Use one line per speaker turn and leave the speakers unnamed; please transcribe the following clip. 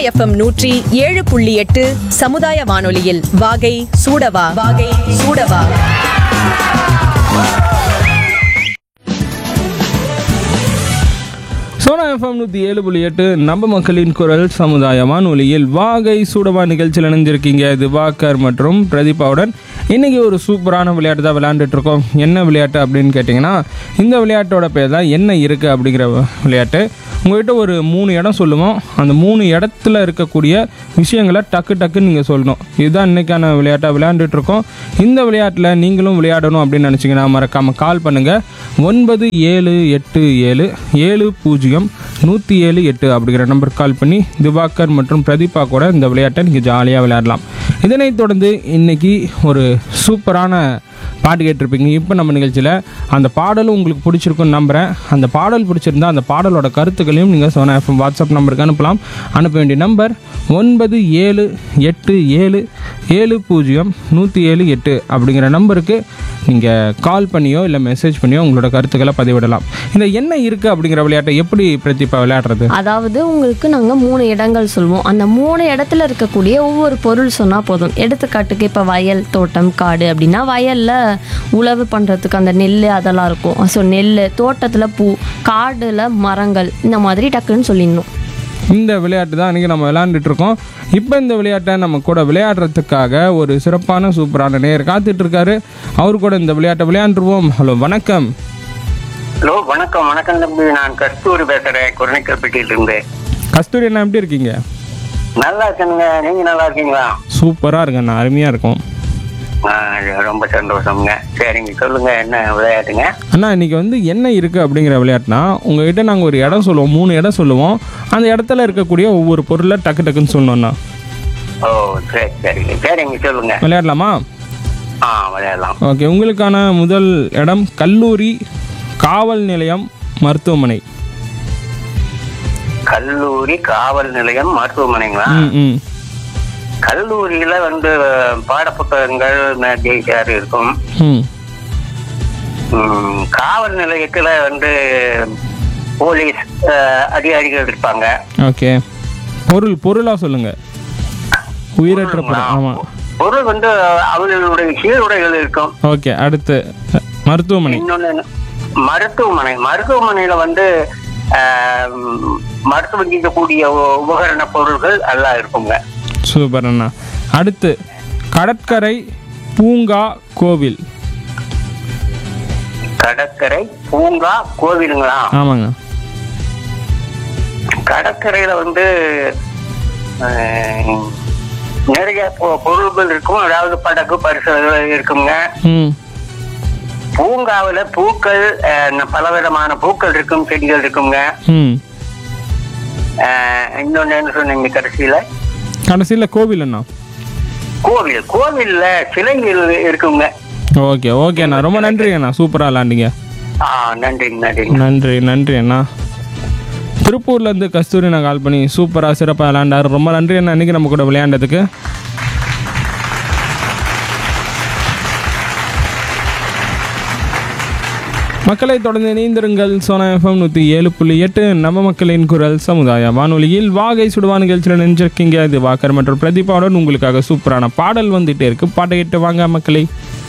FM நூற்றி ஏழு புள்ளி எட்டு சமுதாய வானொலியில் வாகை சூடவா வாகை சூடவா
சோனா எஃப்எம் நூற்றி ஏழு புள்ளி எட்டு நம்ம மக்களின் குரல் சமுதாய வானொலியில் வாகை சூடவா நிகழ்ச்சியில் இணைஞ்சிருக்கீங்க திவாகர் மற்றும் பிரதீபாவுடன் இன்றைக்கி ஒரு சூப்பரான விளையாட்டு தான் விளையாண்டுட்டு இருக்கோம் என்ன விளையாட்டு அப்படின்னு கேட்டிங்கன்னா இந்த விளையாட்டோட பேர் தான் என்ன இருக்குது அப்படிங்கிற விளையாட்டு உங்கள்கிட்ட ஒரு மூணு இடம் சொல்லுவோம் அந்த மூணு இடத்துல இருக்கக்கூடிய விஷயங்களை டக்கு டக்குன்னு நீங்கள் சொல்லணும் இதுதான் இன்றைக்கான விளையாட்டாக விளையாண்டுட்டு இருக்கோம் இந்த விளையாட்டில் நீங்களும் விளையாடணும் அப்படின்னு நினச்சிங்கன்னா மறக்காமல் கால் பண்ணுங்கள் ஒன்பது ஏழு எட்டு ஏழு ஏழு பூஜ்ஜியம் நூற்றி ஏழு எட்டு அப்படிங்கிற நம்பருக்கு கால் பண்ணி திவாகர் மற்றும் பிரதீபா கூட இந்த விளையாட்டை நீங்கள் ஜாலியாக விளையாடலாம் இதனைத் தொடர்ந்து இன்னைக்கு ஒரு சூப்பரான பாட்டு கேட்டிருப்பீங்க இப்போ நம்ம நிகழ்ச்சியில் அந்த பாடலும் உங்களுக்கு பிடிச்சிருக்குன்னு நம்புகிறேன் அந்த பாடல் பிடிச்சிருந்தா அந்த பாடலோட கருத்துக்களையும் நீங்கள் சோனா எஃப்எம் வாட்ஸ்அப் நம்பருக்கு அனுப்பலாம் அனுப்ப வேண்டிய நம்பர் ஒன்பது ஏழு எட்டு ஏழு ஏழு பூஜ்ஜியம் நூற்றி ஏழு எட்டு அப்படிங்கிற நம்பருக்கு நீங்கள் கால் பண்ணியோ இல்லை மெசேஜ் பண்ணியோ உங்களோட கருத்துக்களை பதிவிடலாம் இந்த என்ன இருக்குது அப்படிங்கிற விளையாட்டை எப்படி பிரதீபா விளையாடுறது
அதாவது உங்களுக்கு நாங்கள் மூணு இடங்கள் சொல்லுவோம் அந்த மூணு இடத்துல இருக்கக்கூடிய ஒவ்வொரு பொருள் சொன்னால் போதும் எடுத்துக்காட்டுக்கு இப்போ வயல் தோட்டம் காடு அப்படின்னா வயலில் உழவு பண்ணுறதுக்கு அந்த நெல் அதெல்லாம் இருக்கும் ஸோ நெல் தோட்டத்தில் பூ காடில் மரங்கள் இந்த மாதிரி டக்குன்னு சொல்லிடணும்
இந்த விளையாட்டு தான் இன்றைக்கி நம்ம விளையாண்டுட்டு இருக்கோம் இப்போ இந்த விளையாட்டை நம்ம கூட விளையாடுறதுக்காக ஒரு சிறப்பான சூப்பரான நேர் காத்துட்டு இருக்காரு அவர் கூட இந்த விளையாட்டை விளையாண்டுருவோம் ஹலோ வணக்கம்
ஹலோ வணக்கம் வணக்கம் தம்பி நான் கஸ்தூரி பேசுறேன் குரணிக்கல்பட்டியில இருந்து
கஸ்தூரி அண்ணா எப்படி இருக்கீங்க
நல்லா இருக்கேனுங்க நீங்க நல்லா இருக்கீங்களா
சூப்பராக இருக்கேண்ணா அருமையாக இருக்கும்
ஆ, ரொம்ப சந்தோஷம்ங்க சரிங்க சொல்லுங்க என்ன விளையாட்டுங்க
அண்ணா இன்னைக்கு வந்து என்ன இருக்குது அப்படிங்கிற விளையாட்டுனா உங்ககிட்ட நாங்கள் ஒரு இடம் சொல்லுவோம் மூணு இடம் சொல்லுவோம் அந்த இடத்துல இருக்கக்கூடிய ஒவ்வொரு பொருளை டக்கு டக்குன்னு சொல்லணும்ண்ணா
ஓ சரி சரிங்க சரிங்க சொல்லுங்க
விளையாடலாமா
ஆ விளையாடலாம்
ஓகே உங்களுக்கான முதல் இடம் கல்லூரி காவல் நிலையம் மருத்துவமனை
கல்லூரி காவல் நிலையம் மருத்துவமனைங்களா
ம் ம்
கல்லூரியில வந்து பாடப்புத்தகங்கள் மேஜைசார் இருக்கும்
ம்
ம், காவல் நிலையத்துல வந்து போலீஸ் ஆ, அதிகாரிகள் இருப்பாங்க
ஓகே பொருள் பொருளாக சொல்லுங்கள் உயிரற்ற பொருள் ஆமாம்
பொருள் வந்து அவர்களுடைய சீருடைகள் இருக்கும்
ஓகே அடுத்து மருத்துவமனை
இன்னொன்னு என்ன? மருத்துவமனை மருத்துவமனையில வந்து ஆஹ், மருத்துவம் செய்யக்கூடிய உ- உபகரண பொருள்கள் எல்லாம் இருக்குங்க
சூப்பர் அண்ணா அடுத்து கடற்கரை பூங்கா கோவில்
கடற்கரை பூங்கா கோவிலுங்களா
ஆமாங்க
கடற்கரையில வந்து ஆஹ், நிறைய பொ- பொருள்கள் இருக்கும் அதாவது படகு பரிசுகள் இருக்குங்க
ம்
பூங்காவுல பூக்கள் ஆஹ், பலவிதமான பூக்கள் இருக்கும் செடிகள் இருக்குங்க
ம்
ஆஹ், இன்னொன்னு என்ன சொன்னீங்க கடைசியில
கடைசியில் கோவில் அண்ணா
கோவில் கோவில்ல சிலைகள் இருக்குங்க
ஓகே ஓகே அண்ணா ரொம்ப நன்றி அண்ணா சூப்பராக விளாண்டிங்க
ஆ நன்றிங்க நன்றிங்க
நன்றி நன்றி அண்ணா திருப்பூர்லேருந்து கஸ்தூரி நான் கால் பண்ணி சூப்பராக சிறப்பாக விளையாண்டாரு ரொம்ப நன்றி அண்ணா இன்றைக்கி நம்ம கூட விளையாண்டதுக்கு மக்களை தொடர்ந்து இணைந்திருங்கள் சோனா எஃப்எம் நூற்றி ஏழு புள்ளி எட்டு நம்ம மக்களின் குரல் சமுதாய வானொலியில் வாகை சுடுவா நிகழ்ச்சியில் நினைச்சிருக்கீங்க இது வாக்கர் மற்றும் பிரதீபாவுடன் உங்களுக்காக சூப்பரான பாடல் வந்துட்டே இருக்கு பாட்டை கேட்டு வாங்க மக்களை